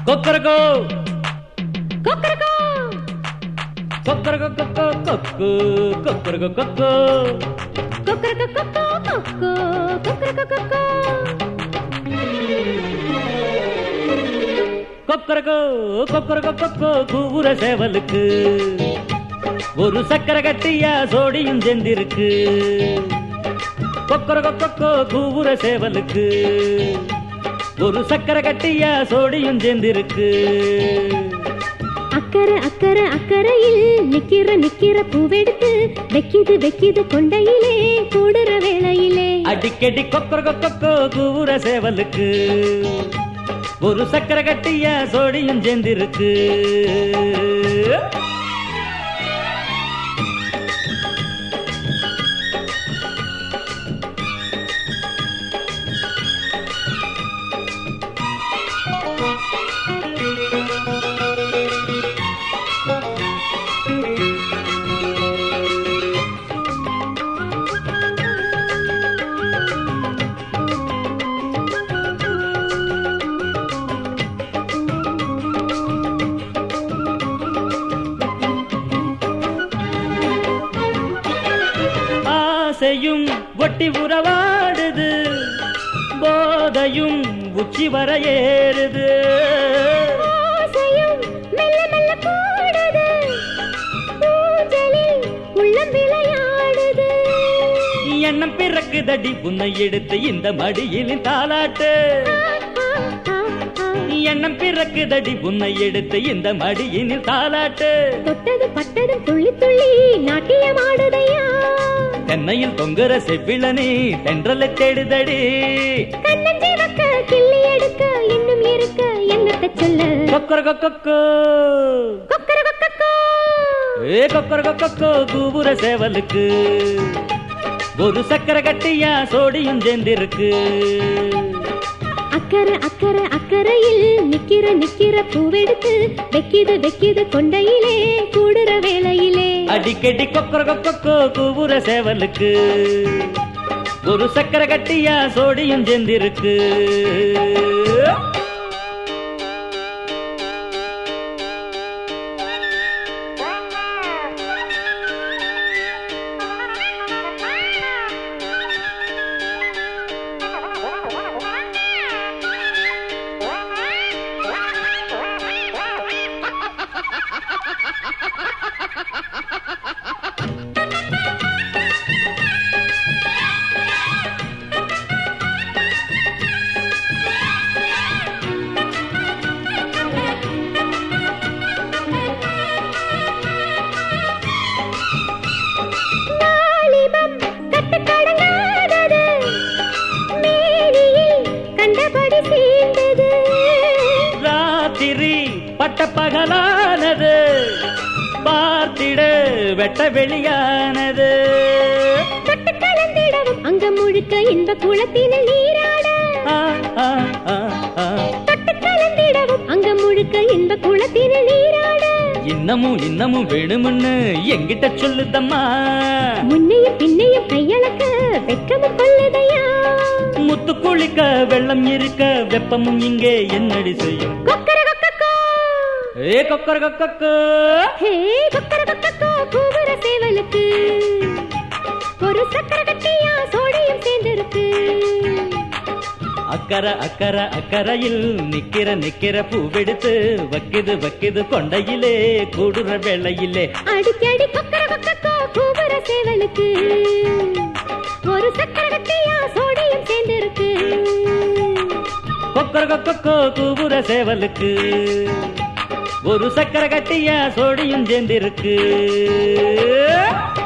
கொக்கரகோ கொக்கரக்கோ கொக்கரகோ கொக்கோ கொக்கு கொக்கரகோ கொக்கோ கொக்கரக்கோ கொக்கோ கொக்கோ கொக்கரக்கோ கொக்கோ கொக்கரகோ கொக்கரகோ கொக்கோ கூவுற சேவலுக்கு ஒரு சக்கரை கட்டியா சோடியும் செந்திருக்கு கொக்கரகோ கொக்கோ கூவுற சேவலுக்கு ஒரு சக்கரை கட்டியா சோடியும் செந்திருக்கு அக்கறை அக்கறை அக்கறையில் நிக்கிற நிக்கிற பூவெடுத்து வெக்கிது வெக்கிது கொண்டையிலே கூடுற வேளையிலே அடிக்கடி கொக்கரகோ கொக்கோ கூவுற சேவலுக்கு ஒரு சக்கரை கட்டியா சோடியும் செந்திருக்கு ஆசையும் ஒட்டி உறவாடுது போதையும் உச்சி வர ஏறுது ஆசையும் மெல்ல மெல்ல கூடுது ஊஞ்சலில் உள்ளம் விளையாடுது எண்ணம் பிறக்குதடி உன்னை எடுத்து இந்த மடியில் தாலாட்டு எண்ணம் பிறக்குதடி உன்னை எடுத்து இந்த மடியினில் தாலாட்டு தொட்டது பட்டது துள்ளி துள்ளி நாட்டியம் ஆடுதையா தென்னையில் தொங்குற செவ்விளனே தென்றலை தேடுதடி கண்ணஞ்சி வைக்க கிள்ளி எடுக்க இன்னும் இருக்க என்னத்த சொல்ல கொக்கர கொக்கோ கொக்கர கொக்கோ ஏ கொக்கர கொக்கோ கூபுர சேவலுக்கு ஒரு சக்கரை கட்டியா சோடியும் சேர்ந்திருக்கு அக்கறை அக்கறை அக்கறையில் நிக்கிற நிக்கிற பூவெடுத்து வெக்கிது வெக்கிது கொண்டையிலே கூடுற வேளையிலே அடிக்கடி கொக்கர கொக்கோ கூபுர சேவலுக்கு ஒரு சக்கரை கட்டியா சோடியும் சேர்ந்திருக்கு வாலிபம் கட்டுக்கடங்காதது மேனியில் கண்டபடி சீண்டது ராத்திரி பட்ட பகலானது பார்த்திட வெட்ட வெளியானது தொட்டு கலந்திடவும் அங்க முழுக்க இன்ப குளத்தினில் நீராட ஆ, ஆ, ஆ, ஆ. தொட்டு கலந்திடவும் அங்க முழுக்க இன்ப குளத்தினில் நீராட இன்னமும் இன்னமும் வேணும்னு எங்கிட்ட சொல்லுதம்மா முன்னையும் பின்னையும் கையளக்க வெக்கமும் கொள்ளுதையா முத்து குளிக்க வெள்ளம் இருக்க வெப்பமும் இங்கே என்னடி செய்யும் கொக்கர கொக்கோ ஏ கொக்கர கொக்கோ ஹே கொக்கர கொக்கோ கூவுற சேவலுக்கு ஒரு சக்கர கட்டியா சோடியும் சேர்ந்திருக்கு அக்கறை அக்கறை அக்கறையில் நிக்கிற நிக்கிற பூவெடுத்து வக்கிது வக்கிது கொண்டையிலே கூடுற வேளையிலே அடிக்கடி கொக்கர கொக்கோ கூவுற சேவலுக்கு ஒரு சக்கர கட்டியா சோடியும் சேர்ந்திருக்கு கொக்கர கொக்கோ கூவுற சேவலுக்கு ஒரு சக்கரை கட்டியா சோடியும் சேர்ந்திருக்கு